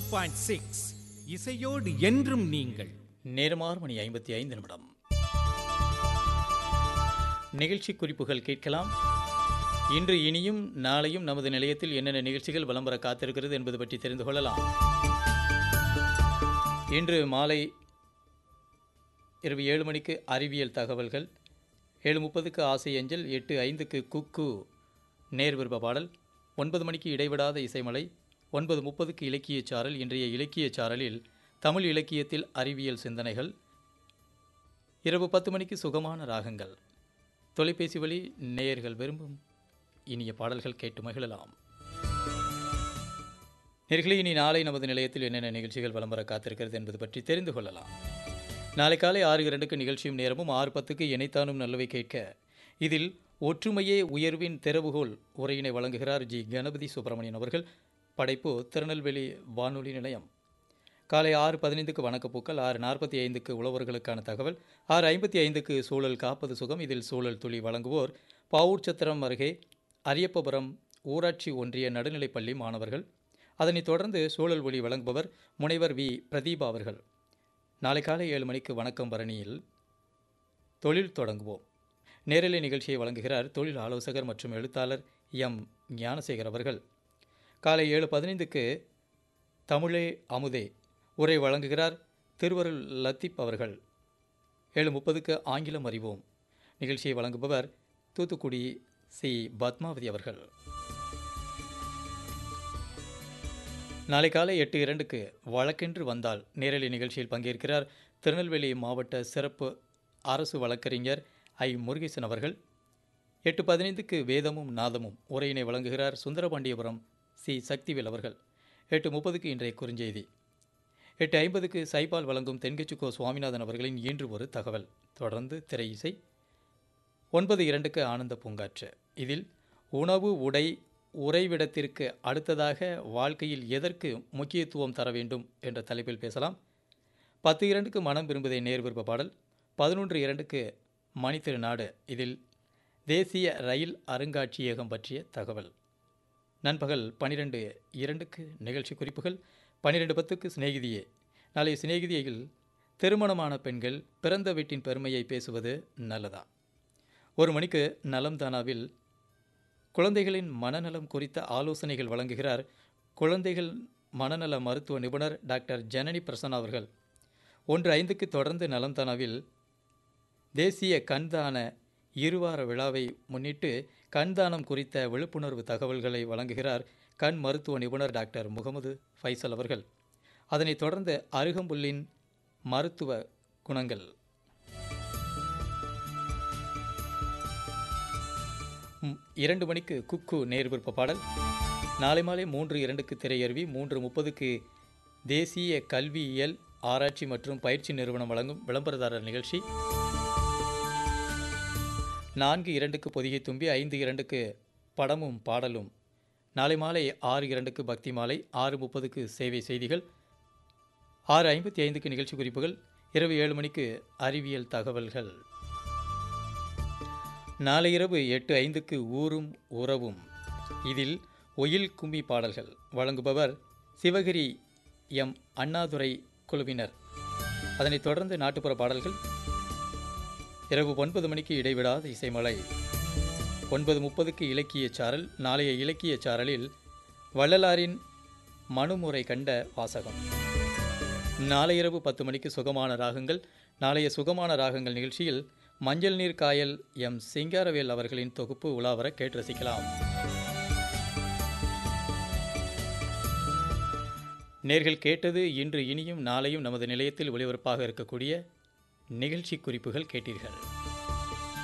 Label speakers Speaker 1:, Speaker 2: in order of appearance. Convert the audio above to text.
Speaker 1: point six இசையோடு என்றும் நீங்கள்
Speaker 2: நேரமாறு மணி ஐம்பத்தி ஐந்து நிமிடம் நிகழ்ச்சி குறிப்புகள் கேட்கலாம் இன்று இனியும் நாளையும் நமது நிலையத்தில் என்னென்ன நிகழ்ச்சிகள் விளம்பர காத்திருக்கிறது என்பது பற்றி தெரிந்து கொள்ளலாம் இன்று மாலை இரவு ஏழு மணிக்கு அறிவியல் தகவல்கள் ஏழு முப்பதுக்கு ஆசை அஞ்சல் எட்டு ஐந்துக்கு குக்கு நேர் விருப்ப பாடல் ஒன்பது மணிக்கு இடைவிடாத இசைமலை ஒன்பது முப்பதுக்கு இலக்கியச் சாரல் இன்றைய இலக்கியச் சாரலில் தமிழ் இலக்கியத்தில் அறிவியல் சிந்தனைகள் இரவு பத்து மணிக்கு சுகமான ராகங்கள் தொலைபேசி வழி நேயர்கள் விரும்பும் இனிய பாடல்கள் கேட்டு மகிழலாம் நேர்களே இனி நாளை நமது நிலையத்தில் என்னென்ன நிகழ்ச்சிகள் விளம்பர காத்திருக்கிறது என்பது பற்றி தெரிந்து கொள்ளலாம் நாளை காலை ஆறு இரண்டுக்கு நிகழ்ச்சியும் நேரமும் ஆறு பத்துக்கு இணைத்தானும் நல்லவை கேட்க இதில் ஒற்றுமையே உயர்வின் திறவுகோல் உரையினை வழங்குகிறார் ஜி கணபதி சுப்பிரமணியன் அவர்கள் படைப்பு திருநெல்வேலி வானொலி நிலையம் காலை ஆறு பதினைந்துக்கு வணக்கப்பூக்கள் ஆறு நாற்பத்தி ஐந்துக்கு உழவர்களுக்கான தகவல் ஆறு ஐம்பத்தி ஐந்துக்கு சூழல் காப்பது சுகம் இதில் சூழல் துளி வழங்குவோர் பாவூர் சத்திரம் அருகே அரியப்பபுரம் ஊராட்சி ஒன்றிய நடுநிலைப்பள்ளி மாணவர்கள் அதனைத் தொடர்ந்து சூழல் ஒளி வழங்குபவர் முனைவர் வி பிரதீபா அவர்கள் நாளை காலை ஏழு மணிக்கு வணக்கம் பரணியில் தொழில் தொடங்குவோம் நேரலை நிகழ்ச்சியை வழங்குகிறார் தொழில் ஆலோசகர் மற்றும் எழுத்தாளர் எம் ஞானசேகர் அவர்கள் காலை ஏழு பதினைந்துக்கு தமிழே அமுதே உரை வழங்குகிறார் திருவருள் லத்தீப் அவர்கள் ஏழு முப்பதுக்கு ஆங்கிலம் அறிவோம் நிகழ்ச்சியை வழங்குபவர் தூத்துக்குடி சி பத்மாவதி அவர்கள் நாளை காலை எட்டு இரண்டுக்கு வழக்கென்று வந்தால் நேரலை நிகழ்ச்சியில் பங்கேற்கிறார் திருநெல்வேலி மாவட்ட சிறப்பு அரசு வழக்கறிஞர் ஐ முருகேசன் அவர்கள் எட்டு பதினைந்துக்கு வேதமும் நாதமும் உரையினை வழங்குகிறார் சுந்தரபாண்டியபுரம் சி சக்திவேல் அவர்கள் எட்டு முப்பதுக்கு இன்றைய குறுஞ்செய்தி எட்டு ஐம்பதுக்கு சைபால் வழங்கும் தென்கட்சிக்கோ சுவாமிநாதன் அவர்களின் இன்று ஒரு தகவல் தொடர்ந்து திரை இசை ஒன்பது இரண்டுக்கு ஆனந்த பூங்காற்று இதில் உணவு உடை உறைவிடத்திற்கு அடுத்ததாக வாழ்க்கையில் எதற்கு முக்கியத்துவம் தர வேண்டும் என்ற தலைப்பில் பேசலாம் பத்து இரண்டுக்கு மனம் விரும்புதை நேர் விருப்ப பாடல் பதினொன்று இரண்டுக்கு மணித்திருநாடு இதில் தேசிய ரயில் அருங்காட்சியகம் பற்றிய தகவல் நண்பகல் பன்னிரெண்டு இரண்டுக்கு நிகழ்ச்சி குறிப்புகள் பன்னிரெண்டு பத்துக்கு சிநேகிதியே நாளை சிநேகிதியில் திருமணமான பெண்கள் பிறந்த வீட்டின் பெருமையை பேசுவது நல்லதா ஒரு மணிக்கு நலம் தானாவில் குழந்தைகளின் மனநலம் குறித்த ஆலோசனைகள் வழங்குகிறார் குழந்தைகள் மனநல மருத்துவ நிபுணர் டாக்டர் ஜனனி பிரசன்னா அவர்கள் ஒன்று ஐந்துக்கு தொடர்ந்து நலம் தானாவில் தேசிய கண்தான இருவார விழாவை முன்னிட்டு கண்தானம் குறித்த விழிப்புணர்வு தகவல்களை வழங்குகிறார் கண் மருத்துவ நிபுணர் டாக்டர் முகமது ஃபைசல் அவர்கள் அதனைத் தொடர்ந்து அருகம்புல்லின் மருத்துவ குணங்கள் ம், இரண்டு மணிக்கு குக்கு நேர் விருப்ப பாடல் நாளை மாலை மூன்று இரண்டுக்கு திரையருவி மூன்று முப்பதுக்கு தேசிய கல்வியியல் ஆராய்ச்சி மற்றும் பயிற்சி நிறுவனம் வழங்கும் விளம்பரதாரர் நிகழ்ச்சி நான்கு இரண்டுக்கு பொதிகை தும்பி ஐந்து இரண்டுக்கு படமும் பாடலும் நாளை மாலை ஆறு இரண்டுக்கு பக்தி மாலை ஆறு முப்பதுக்கு சேவை செய்திகள் ஆறு ஐம்பத்தி ஐந்துக்கு நிகழ்ச்சி குறிப்புகள் இரவு ஏழு மணிக்கு அறிவியல் தகவல்கள் நாளை இரவு எட்டு ஐந்துக்கு ஊரும் உறவும் இதில் ஒயில் கும்மி பாடல்கள் வழங்குபவர் சிவகிரி எம் அண்ணாதுரை குழுவினர் அதனைத் தொடர்ந்து நாட்டுப்புற பாடல்கள் இரவு ஒன்பது மணிக்கு இடைவிடாத இசைமலை ஒன்பது முப்பதுக்கு இலக்கிய சாரல் நாளைய இலக்கிய சாரலில் வள்ளலாரின் மனுமுறை கண்ட வாசகம் நாளை இரவு பத்து மணிக்கு சுகமான ராகங்கள் நாளைய சுகமான ராகங்கள் நிகழ்ச்சியில் மஞ்சள் நீர் காயல் எம் சிங்காரவேல் அவர்களின் தொகுப்பு உலாவர கேட்டு ரசிக்கலாம் நேர்கள் கேட்டது இன்று இனியும் நாளையும் நமது நிலையத்தில் ஒளிபரப்பாக இருக்கக்கூடிய நிகழ்ச்சி குறிப்புகள் கேட்டீர்கள்